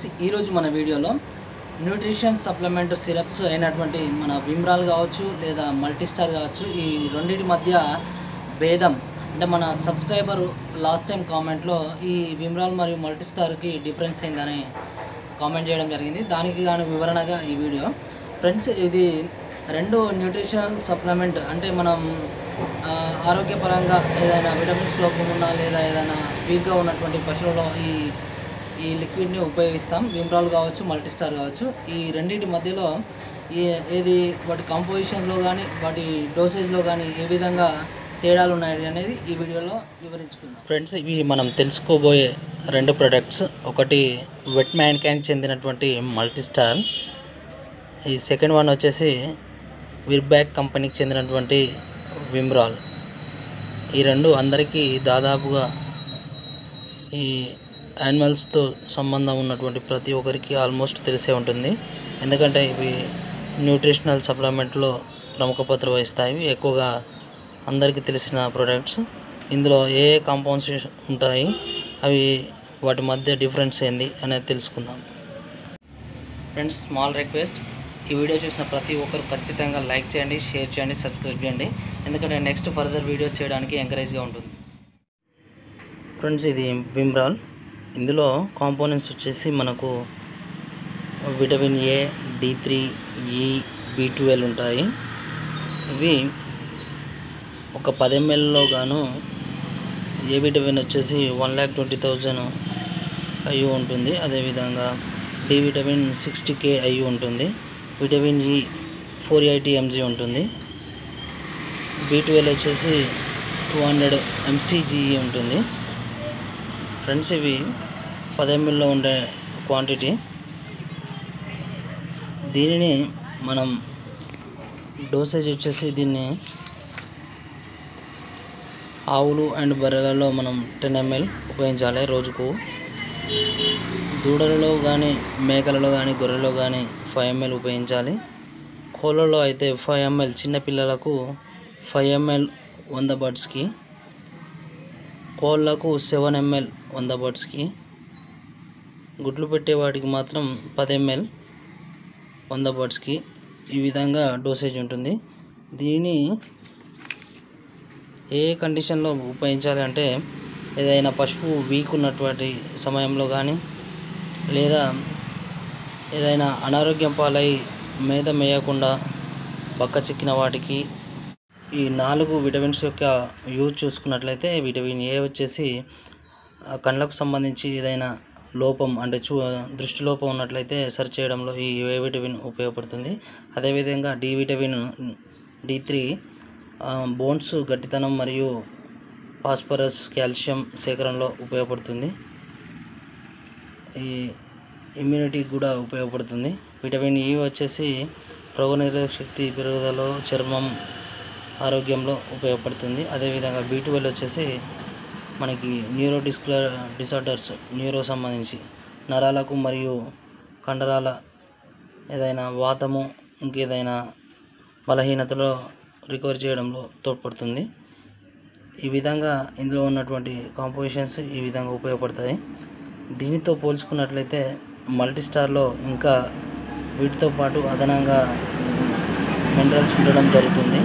friends ఈరోజు మన వీడియోలో న్యూట్రిషన్ సప్లిమెంట్ సిరప్స్ అయినటువంటి మన విమ్రాల్ కావచ్చు లేదా మల్టీస్టార్ కావచ్చు ఈ రెండింటి మధ్య భేదం అంటే మన సబ్స్క్రైబర్ లాస్ట్ టైం కామెంట్లో ఈ విమ్రాల్ మరియు మల్టీస్టార్కి డిఫరెన్స్ ఏందని కామెంట్ చేయడం జరిగింది దానికి గాను వివరణగా ఈ వీడియో ఫ్రెండ్స్ ఇది రెండు న్యూట్రిషనల్ సప్లిమెంట్ అంటే మనం ఆ, ఆరోగ్యపరంగా ఏదైనా విటమిన్స్ లోపం ఉన్నా లేదా ఏదైనా వీక్గా ఉన్నటువంటి పశువులలో ఈ ఈ లిక్విడ్ని ఉపయోగిస్తాం విమ్రాల్ కావచ్చు మల్టీస్టార్ కావచ్చు ఈ రెండింటి మధ్యలో ఏ ఏది వాటి కాంపోజిషన్లో కానీ వాటి డోసేజ్లో కానీ ఏ విధంగా తేడాలు ఉన్నాయి అనేది ఈ వీడియోలో వివరించుకుందాం ఫ్రెండ్స్ ఇవి మనం తెలుసుకోబోయే రెండు ప్రొడక్ట్స్ ఒకటి వెట్ మ్యాన్కైండ్ చెందినటువంటి మల్టీస్టార్ ఈ సెకండ్ వన్ వచ్చేసి విర్బ్యాక్ కంపెనీకి చెందినటువంటి విమ్రాల్ ఈ రెండు అందరికీ దాదాపుగా ఈ యానిమల్స్తో సంబంధం ఉన్నటువంటి ప్రతి ఒక్కరికి ఆల్మోస్ట్ తెలిసే ఉంటుంది ఎందుకంటే ఇవి న్యూట్రిషనల్ సప్లిమెంట్లో ప్రముఖ పాత్ర వహిస్తాయి ఇవి ఎక్కువగా అందరికీ తెలిసిన ప్రొడక్ట్స్ ఇందులో ఏ ఏ కాంపౌండ్స్ ఉంటాయి అవి వాటి మధ్య డిఫరెన్స్ ఏంది అనేది తెలుసుకుందాం ఫ్రెండ్స్ స్మాల్ రిక్వెస్ట్ ఈ వీడియో చూసిన ప్రతి ఒక్కరు ఖచ్చితంగా లైక్ చేయండి షేర్ చేయండి సబ్స్క్రైబ్ చేయండి ఎందుకంటే నెక్స్ట్ ఫర్దర్ వీడియో చేయడానికి ఎంకరేజ్గా ఉంటుంది ఫ్రెండ్స్ ఇది విమ్రాల్ ఇందులో కాంపోనెంట్స్ వచ్చేసి మనకు vitamin A D three E B twelve ఉంటాయి ఇవి ఒక పది ఎంఎల్లో గాను ఏ విటమిన్ వచ్చేసి వన్ ల్యాక్ ట్వంటీ థౌజండ్ అయ్యి ఉంటుంది అదేవిధంగా డి విటమిన్ సిక్స్టీ కే అయ్యి ఉంటుంది vitamin E four eighty mg ఉంటుంది బి ట్వెల్వ్ వచ్చేసి టూ హండ్రెడ్ ఎంసీజీఈ ఉంటుంది ఫ్రెండ్స్ ఇవి పది ఎంఎల్లో ఉండే క్వాంటిటీ దీనిని మనం డోసేజ్ వచ్చేసి దీన్ని ఆవులు అండ్ బర్రెలలో మనం టెన్ ఎంఎల్ ఉపయోగించాలి రోజుకు దూడలలో కానీ మేకలలో కానీ గొర్రెలలో కానీ ఫైవ్ ఎంఎల్ ఉపయోగించాలి కోళ్ళలో అయితే ఫైవ్ ఎంఎల్ చిన్న పిల్లలకు ఫైవ్ ఎంఎల్ వంద బర్డ్స్కి కోళ్ళకు సెవెన్ ఎంఎల్ వంద బర్డ్స్కి గుడ్లు పెట్టే వాటికి మాత్రం పది ఎంఎల్ వంద బర్డ్స్కి ఈ విధంగా డోసేజ్ ఉంటుంది దీనిని ఏ కండిషన్లో ఉపయోగించాలి అంటే ఏదైనా పశువు వీక్ ఉన్నటువంటి సమయంలో కానీ లేదా ఏదైనా అనారోగ్యం పాలై మేత మేయకుండా బక్క చిక్కిన వాటికి ఈ నాలుగు విటమిన్స్ యొక్క యూజ్ చూసుకున్నట్లయితే విటమిన్ ఏ వచ్చేసి ఆ కళ్ళకు సంబంధించి ఏదైనా లోపం అంటే చూ దృష్టి లోపం ఉన్నట్లయితే సరి చేయడంలో ఈ ఏ విటమిన్ ఉపయోగపడుతుంది అదేవిధంగా D vitamin D three bones గట్టితనం మరియు ఫాస్ఫరస్ కాల్షియం సేకరణలో ఉపయోగపడుతుంది ఈ ఇమ్యూనిటీకి కూడా ఉపయోగపడుతుంది విటమిన్ ఈ వచ్చేసి రోగనిరోధక శక్తి పెరుగుదలలో చర్మం ఆరోగ్యంలో ఉపయోగపడుతుంది అదేవిధంగా బీ ట్వెల్వ్ వచ్చేసి మనకి న్యూరో డిస్క్ల డిసార్డర్స్ న్యూరో సంబంధించి నరాలకు మరియు కండరాల ఏదైనా వాతము ఇంకేదైనా బలహీనతలో రికవర్ చేయడంలో తోడ్పడుతుంది ఈ విధంగా ఇందులో ఉన్నటువంటి కాంపోజిషన్స్ ఈ విధంగా ఉపయోగపడతాయి దీనితో పోల్చుకున్నట్లయితే మల్టీస్టార్లో ఇంకా వీటితో పాటు అదనంగా మినరల్స్ ఉండడం జరుగుతుంది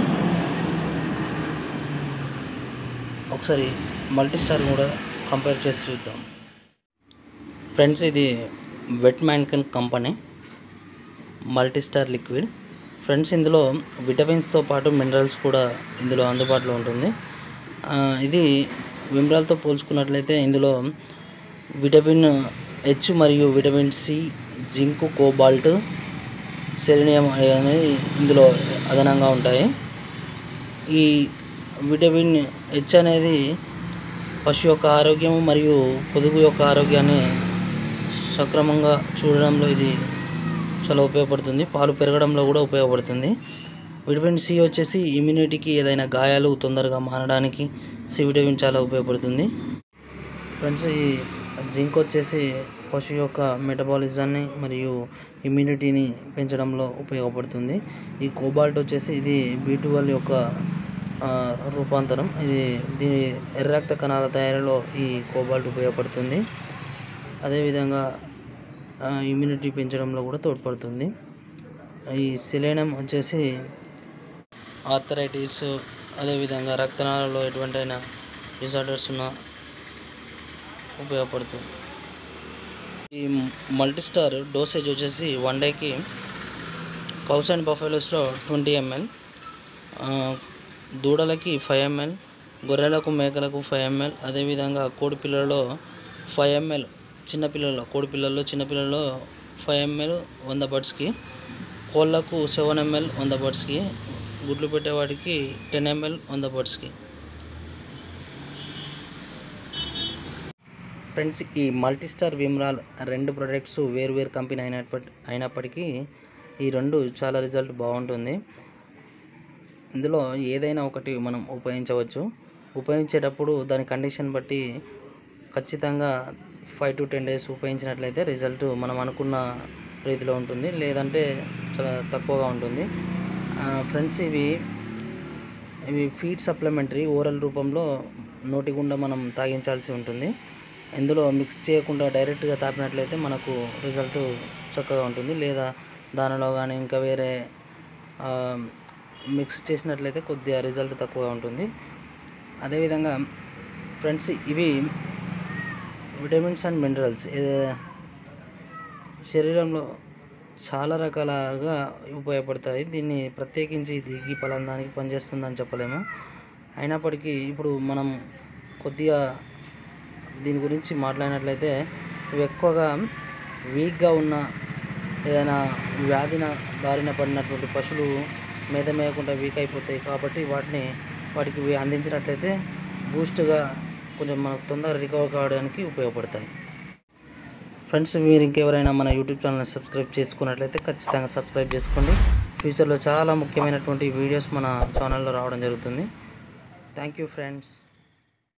ఒకసారి మల్టీస్టార్ కూడా కంపేర్ చేసి చూద్దాం ఫ్రెండ్స్ ఇది vet Mankind company Multistar liquid friends ఇందులో విటమిన్స్తో పాటు మినరల్స్ కూడా ఇందులో అందుబాటులో ఉంటుంది ఆ, ఇది విమ్రాల్తో పోల్చుకున్నట్లయితే ఇందులో విటమిన్ హెచ్ మరియు vitamin C zinc cobalt selenium అనేది ఇందులో అదనంగా ఉంటాయి ఈ విటమిన్ హెచ్ అనేది పశు యొక్క ఆరోగ్యం మరియు పొదుగు యొక్క ఆరోగ్యాన్ని సక్రమంగా చూడడంలో ఇది చాలా ఉపయోగపడుతుంది పాలు పెరగడంలో కూడా ఉపయోగపడుతుంది విటమిన్ సి వచ్చేసి ఇమ్యూనిటీకి ఏదైనా గాయాలు తొందరగా మానడానికి సి విటమిన్ చాలా ఉపయోగపడుతుంది ఫ్రెండ్స్ ఈ జింక్ వచ్చేసి పశు యొక్క మెటబాలిజాన్ని మరియు ఇమ్యూనిటీని పెంచడంలో ఉపయోగపడుతుంది ఈ కోబాల్ట్ వచ్చేసి ఇది బీ ట్వెల్వ్ యొక్క ఆ, రూపాంతరం ఇది దీని ఎర్ర రక్త కణాల తయారీలో ఈ కోబాల్ట్ ఉపయోగపడుతుంది అదేవిధంగా ఇమ్యూనిటీ పెంచడంలో కూడా తోడ్పడుతుంది ఈ సెలేనం వచ్చేసి ఆర్థరైటిస్ అదేవిధంగా రక్తనాళాల్లో ఎటువంటైనా డిజార్డర్స్ ఉన్నా ఉపయోగపడుతుంది ఈ మల్టీస్టార్ డోసేజ్ వచ్చేసి వన్ డేకి కౌస్ అండ్ బఫెలోస్లో ట్వంటీ ఎంఎల్ దూడలకి ఫైవ్ ఎంఎల్ గొర్రెలకు మేకలకు ఫైవ్ ఎంఎల్ అదేవిధంగా కోడి పిల్లలలో ఫైవ్ ఎంఎల్ చిన్నపిల్లల్లో కోడి పిల్లల్లో చిన్నపిల్లల్లో ఫైవ్ ఎంఎల్ వంద బర్డ్స్కి కోళ్ళకు సెవెన్ ఎంఎల్ వంద బర్డ్స్కి గుడ్లు పెట్టేవాడికి టెన్ ఎంఎల్ వంద బర్డ్స్కి ఫ్రెండ్స్ ఈ మల్టీస్టార్ విమ్రాల్ రెండు ప్రొడక్ట్స్ వేరు వేరు కంపెనీ అయినప్పటి అయినప్పటికీ ఈ రెండు చాలా రిజల్ట్ బాగుంటుంది ఇందులో ఏదైనా ఒకటి మనం ఉపయోగించవచ్చు ఉపయోగించేటప్పుడు దాని కండిషన్ బట్టి ఖచ్చితంగా ఫైవ్ టు టెన్ డేస్ ఉపయోగించినట్లయితే రిజల్ట్ మనం అనుకున్న రీతిలో ఉంటుంది లేదంటే చాలా తక్కువగా ఉంటుంది ఫ్రెండ్స్ ఇవి ఇవి ఫీడ్ సప్లిమెంటరీ ఓరల్ రూపంలో నోటి గుండా మనం తాగించాల్సి ఉంటుంది ఇందులో మిక్స్ చేయకుండా డైరెక్ట్గా తాపినట్లయితే మనకు రిజల్ట్ చక్కగా ఉంటుంది లేదా దానిలో కానీ ఇంకా వేరే ఆ, మిక్స్ చేసినట్లయితే కొద్దిగా రిజల్ట్ తక్కువగా ఉంటుంది అదేవిధంగా ఫ్రెండ్స్ ఇవి విటమిన్స్ అండ్ మినరల్స్ శరీరంలో చాలా రకాలుగా ఉపయోగపడతాయి దీన్ని ప్రత్యేకించి ఇది ఈ పలానానికి పనిచేస్తుందని చెప్పలేము అయినప్పటికీ ఇప్పుడు మనం కొద్దిగా దీని గురించి మాట్లాడినట్లయితే ఇవి ఎక్కువగా వీక్గా ఉన్న ఏదైనా వ్యాధిన బారిన పడినటువంటి పశువులు మేత మేయకుండా వీక్ అయిపోతాయి కాబట్టి వాటిని వాటికి ఇవి అందించినట్లయితే బూస్ట్గా కొంచెం మనకు తొందరగా రికవర్ కావడానికి ఉపయోగపడతాయి ఫ్రెండ్స్ మీరు ఇంకెవరైనా మన యూట్యూబ్ ఛానల్ని సబ్స్క్రైబ్ చేసుకున్నట్లయితే ఖచ్చితంగా సబ్స్క్రైబ్ చేసుకోండి ఫ్యూచర్లో చాలా ముఖ్యమైనటువంటి వీడియోస్ మన ఛానల్లో రావడం జరుగుతుంది థ్యాంక్ యూ ఫ్రెండ్స్